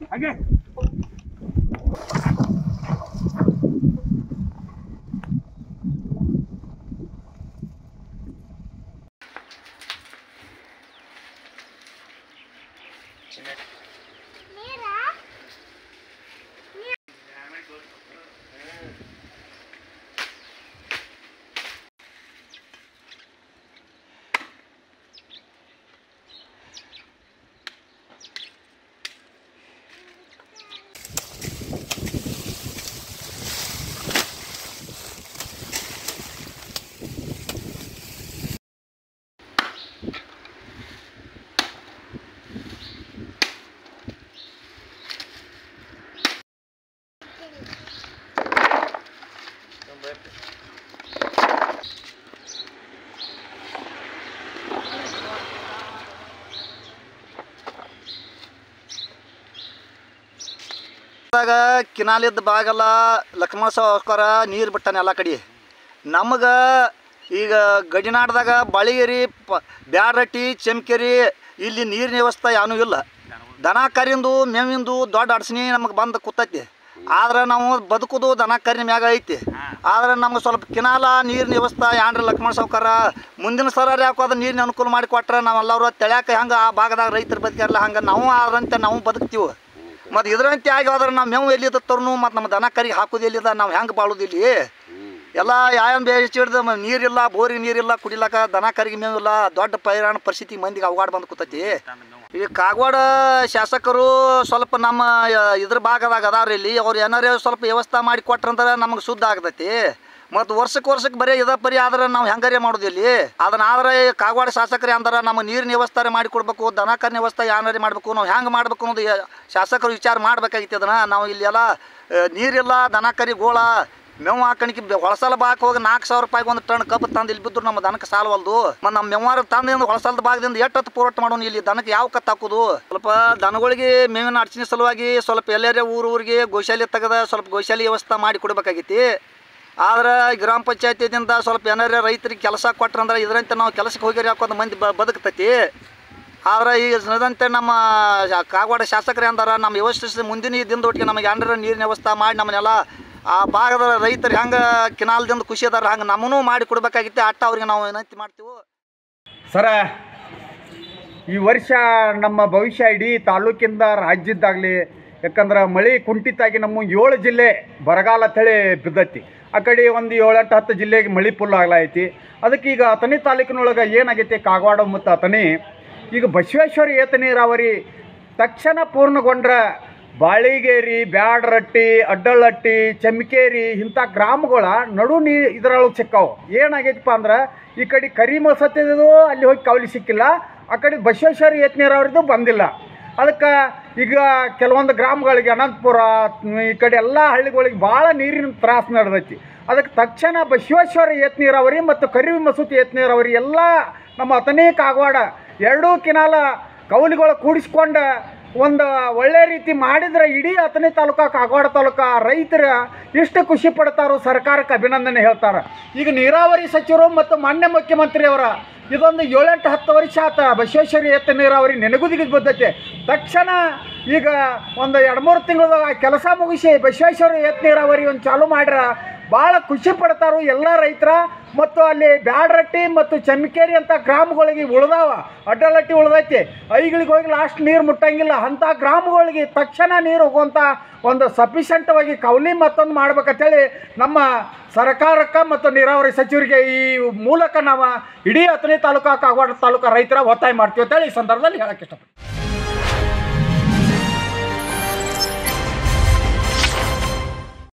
ಹಾಗೆ ದಾಗ ಕಿನಾಲಿದ್ದ ಬಾಗಲ್ಲ ಲಕ್ಷ್ಮಣ ಸಾವ್ಕಾರ ನೀರು ಬಿಟ್ಟಾನೆ ಎಲ್ಲ ಕಡೆ ನಮಗೆ ಈಗ ಗಡಿನಾಡ್ದಾಗ ಬಳಿಗೆರಿ ಪ ಬ್ಯಾಡರಟ್ಟಿ ಚೆಮ್ಕೆರಿ ಇಲ್ಲಿ ನೀರಿನ ವ್ಯವಸ್ಥೆ ಏನೂ ಇಲ್ಲ ದನ ಕರಿಂದು ಮೇವಿಂದು ದೊಡ್ಡ ಅಡಚಣೆ ನಮಗೆ ಬಂದು ಕೂತೈತಿ ಆದ್ರೆ ನಾವು ಬದುಕುದು ದನ ಕರಿನ ಮ್ಯಾಗ ಐತಿ ಆದ್ರೆ ನಮ್ಗೆ ಸ್ವಲ್ಪ ಕಿನಾಲ ನೀರಿನ ವ್ಯವಸ್ಥೆ ಏನ್ರಿ ಲಕ್ಷ್ಮಣ ಸಾವ್ಕಾರ ಮುಂದಿನ ಸರ ಯಾಕೋ ಅದು ನೀರಿನ ಅನುಕೂಲ ಮಾಡಿ ಕೊಟ್ರೆ ನಾವೆಲ್ಲರೂ ತೆಳ್ಯಾಕ ಹೆಂಗೆ ಆ ಭಾಗದಾಗ ರೈತರು ಬದುಕಿರಲ್ಲ ಹಂಗೆ ನಾವು ಆದ್ರಂತೆ ನಾವು ಬದುಕ್ತೀವಿ ಮತ್ತು ಇದರಂತೆ ಆಗಿ ಹೋದ್ರೆ ನಾವು ಮೇವು ಎಲ್ಲಿದ ತರ್ನು ಮತ್ತು ನಮ್ಮ ದನ ಕರಿಗೆ ಹಾಕೋದು ಎಲ್ಲಿದ ನಾವು ಹೆಂಗೆ ಬಾಳೋದು ಇಲ್ಲಿ ಎಲ್ಲ ಯಾಯನ್ ಬೇಯಿಸಿ ಹಿಡ್ದು ಮ- ನೀರಿಲ್ಲ ಬೋರಿಗೆ ನೀರಿಲ್ಲ ಕುಡಿಲಕ್ಕ ದನ ಕರಿಗೆ ಮೇವಿಲ್ಲ ದೊಡ್ಡ ಪೈರಾಣ ಪರಿಸ್ಥಿತಿ ಮಂದಿಗೆ ಅವಘಾಡ ಬಂದು ಕೂತೈತಿ ಈ ಕಾಗವಾಡ ಶಾಸಕರು ಸ್ವಲ್ಪ ನಮ್ಮ ಯ- ಇದ್ರ ಭಾಗದಾಗ ಅದಾರ ಇಲ್ಲಿ ಅವ್ರು ಏನಾರೇ ಸ್ವಲ್ಪ ವ್ಯವಸ್ಥೆ ಮಾಡಿ ಕೊಟ್ರಂದ್ರೆ ನಮಗೆ ಶುದ್ಧ ಆಗ್ತೈತಿ ಮತ್ತು ವರ್ಷಕ್ಕೆ ವರ್ಷಕ್ಕೆ ಬರೀ ಇದ ಪರಿ ಆದ್ರೆ ನಾವು ಹೆಂಗಾರೇ ಮಾಡೋದು ಇಲ್ಲಿ ಅದನ್ನ ಆದ್ರೆ ಈ ಕಾಗವಾಡ ಶಾಸಕರೇ ಅಂದ್ರೆ ನಮ್ಮ ನೀರಿನ ವ್ಯವಸ್ಥೆ ಮಾಡಿ ಕೊಡ್ಬೇಕು ದನ ಕರಿನ ವ್ಯವಸ್ಥೆ ಏನಾರೇ ಮಾಡಬೇಕು ನಾವು ಹೆಂಗೆ ಮಾಡ್ಬೇಕು ಅನ್ನೋದು ಯ- ಶಾಸಕರು ವಿಚಾರ ಮಾಡ್ಬೇಕಾಗಿತ್ತು ಅದನ್ನ ನಾವು ಇಲ್ಲೆಲ್ಲ ಆ, ನೀರಿಲ್ಲ ದನ ಕರಿ ಗೋಳ ಮೇವು ಹಾಕಣಿಕೆ ಹೊಳಸಲ ಬಾಕ್ ಹೋಗಿ ನಾಲ್ಕು ಸಾವಿರ ರೂಪಾಯಿಗೆ ಒಂದು ಟನ್ ಕಬ್ಬು ತಂದು ಇಲ್ಲಿ ಬಿದ್ದು ನಮ್ಮ ದನಕ್ಕೆ ಸಾಲವಲ್ದು ಮತ್ತು ನಮ್ಮ ಮೆವಾರ ತಂದಿಂದ ಹೊಳಸಲದ ಭಾಗದಿಂದ ಎಷ್ಟು ಹೊತ್ತು ಪೂರೈಕೆ ಮಾಡೋನು ಇಲ್ಲಿ ದನಕ್ಕೆ ಯಾವ ಕತ್ತು ಹಾಕೋದು ಸ್ವಲ್ಪ ದನಗಳಿಗೆ ಮೇವಿನ ಅಡಚಣೆ ಸಲುವಾಗಿ ಸ್ವಲ್ಪ ಎಲ್ಲರೇ ಊರು ಊರಿಗೆ ಗೋಶಾಲೆ ತೆಗೆದ ಸ್ವಲ್ಪ ಗೋಶಾಲೆ ವ್ಯವಸ್ಥೆ ಮಾಡಿ ಕೊಡ್ಬೇಕಾಗೈತಿ ಆದ್ರೆ ಗ್ರಾಮ ಪಂಚಾಯತಿದಿಂದ ಸ್ವಲ್ಪ ಏನಾರ ರೈತರಿಗೆ ಕೆಲಸ ಕೊಟ್ರಂದ್ರೆ ಇದರಂತೆ ನಾವು ಕೆಲಸಕ್ಕೆ ಹೋಗಿರಿ ಹಾಕೋದು ಮಂದಿ ಬ ಬದುಕ್ತೈತಿ ಆದ್ರೆ ಈಗ ಸದಂತೆ ನಮ್ಮ ಶಾ- ಕಾಗವಾಡ ಶಾಸಕರೇ ಅಂದಾರ ನಮ್ಮ ವ್ಯವಸ್ಥೆ ಮುಂದಿನ ದಿನದೊಟ್ಟಿಗೆ ನಮಗೆ ಏನಾರ ನೀರಿನ ವ್ಯವಸ್ಥೆ ಮಾಡಿ ನಮ್ಮನ್ನೆಲ್ಲ ಆ ಭಾಗದ ರೈತರು ಹೆಂಗೆ ಕಿನಾಲ್ದಿಂದ ಖುಷಿ ಅದಾರ ಹಂಗೆ ನಮ್ಮನ್ನೂ ಮಾಡಿ ಕೊಡ್ಬೇಕಾಗಿತ್ತೆ ಅಟ್ಟ ಅವ್ರಿಗೆ ನಾವು ವಿನಂತಿ ಮಾಡ್ತೀವಿ ಸರ ಈ ವರ್ಷ ನಮ್ಮ ಭವಿಷ್ಯ ಇಡೀ ತಾಲೂಕಿಂದ ರಾಜ್ಯದ್ದಾಗಲಿ ಯಾಕಂದ್ರೆ ಮಳೆ ಕುಂಠಿತಾಗಿ ನಮ್ಮ ಏಳು ಜಿಲ್ಲೆ ಬರಗಾಲ ತಳಿ ಬಿದ್ದೈತಿ ಆ ಕಡೆ ಒಂದು ಏಳೆಂಟು ಹತ್ತು ಜಿಲ್ಲೆಗೆ ಮಳೆ ಫುಲ್ ಆಗ್ಲೈತಿ ಅದಕ್ಕೆ ಈಗ ಅಥಣಿ ತಾಲೂಕಿನೊಳಗೆ ಏನಾಗೈತಿ ಕಾಗವಾಡ ಮತ್ತು ಅಥಣಿ ಈಗ ಬಸವೇಶ್ವರ ಏತ ನೀರಾವರಿ ತಕ್ಷಣ ಪೂರ್ಣಗೊಂಡ್ರೆ ಬಾಳಿಗೇರಿ ಬ್ಯಾಡರಟ್ಟಿ ಅಡ್ಡಳಟ್ಟಿ ಚಮ್ಕೇರಿ ಇಂಥ ಗ್ರಾಮಗಳ ನಡು ನೀ ಇದ್ರೊಳಗೆ ಸಿಕ್ಕಾವು ಏನಾಗೈತಪ್ಪ ಅಂದ್ರೆ ಈ ಕಡೆ ಕರಿ ಮಸತ್ತಿದ್ದು ಅಲ್ಲಿ ಹೋಗಿ ಕವಲಿ ಸಿಕ್ಕಿಲ್ಲ ಆ ಕಡೆ ಬಸವೇಶ್ವರ ಏತ ನೀರಾವರಿದು ಬಂದಿಲ್ಲ ಅದಕ್ಕೆ ಈಗ ಕೆಲವೊಂದು ಗ್ರಾಮಗಳಿಗೆ ಅನಂತಪುರ ಈ ಕಡೆ ಎಲ್ಲ ಹಳ್ಳಿಗಳಿಗೆ ಭಾಳ ನೀರಿನ ತ್ರಾಸು ನಡೆದೈತಿ ಅದಕ್ಕೆ ತಕ್ಷಣ ಬಸವೇಶ್ವರ ಏತ್ ನೀರಾವರಿ ಮತ್ತು ಕರಿವಿ ಮಸೂತಿ ಏತ್ ನೀರಾವರಿ ಎಲ್ಲ ನಮ್ಮ ಅಥಣಿ ಕಾಗವಾಡ ಎರಡೂ ಕಿನಾಲ ಕೌಲಿಗಳು ಕೂಡಿಸ್ಕೊಂಡು ಒಂದು ಒಳ್ಳೆ ರೀತಿ ಮಾಡಿದ್ರೆ ಇಡೀ ಅಥಣಿ ತಾಲೂಕು ಕಾಗವಾಡ ತಾಲೂಕು ರೈತರ ಎಷ್ಟು ಖುಷಿ ಪಡ್ತಾರೋ ಸರ್ಕಾರಕ್ಕೆ ಅಭಿನಂದನೆ ಹೇಳ್ತಾರೆ ಈಗ ನೀರಾವರಿ ಸಚಿವರು ಮತ್ತು ಮಾನ್ಯ ಮುಖ್ಯಮಂತ್ರಿಯವರ ಇದೊಂದು ಏಳೆಂಟು ಹತ್ತು ವರ್ಷ ಆತ ಬಸವೇಶ್ವರಿ ಎತ್ತ ನೀರಾವರಿ ನೆನಗುದಿಗೆ ಬದ್ದೈತೆ ತಕ್ಷಣ ಈಗ ಒಂದು ಎರಡು ಮೂರು ತಿಂಗಳ ಕೆಲಸ ಮುಗಿಸಿ ಬಸವೇಶ್ವರ ಎತ್ತ ನೀರಾವರಿ ಒಂದು ಚಾಲು ಮಾಡ್ರ ಭಾಳ ಖುಷಿ ಪಡ್ತಾರೋ ಎಲ್ಲ ರೈತರ ಮತ್ತು ಅಲ್ಲಿ ಬ್ಯಾಡರಟ್ಟಿ ಮತ್ತು ಚಮ್ಕೇರಿ ಅಂತ ಗ್ರಾಮಗಳಿಗೆ ಉಳ್ದಾವ ಅಡ್ಡಲಟ್ಟಿ ಉಳ್ದೈತಿ ಐಗಳಿಗೆ ಹೋಗಿ ಲಾಸ್ಟ್ ನೀರು ಮುಟ್ಟಂಗಿಲ್ಲ ಅಂಥ ಗ್ರಾಮಗಳಿಗೆ ತಕ್ಷಣ ನೀರು ಹೋಗುವಂಥ ಒಂದು ಸಫಿಷಿಯಂಟವಾಗಿ ಕವಲಿ ಮತ್ತೊಂದು ಮಾಡ್ಬೇಕಂತೇಳಿ ನಮ್ಮ ಸರ್ಕಾರಕ್ಕೆ ಮತ್ತು ನೀರಾವರಿ ಸಚಿವರಿಗೆ ಈ ಮೂಲಕ ನಾವು ಇಡೀ ಅಥಣಿ ತಾಲೂಕು ಕಾಗವಾಡ ತಾಲೂಕು ರೈತರ ಒತ್ತಾಯ ಮಾಡ್ತೀವಿ ಅಂತೇಳಿ ಈ ಸಂದರ್ಭದಲ್ಲಿ ಹೇಳಕ್ಕೆ ಇಷ್ಟಪಡ್ತೀನಿ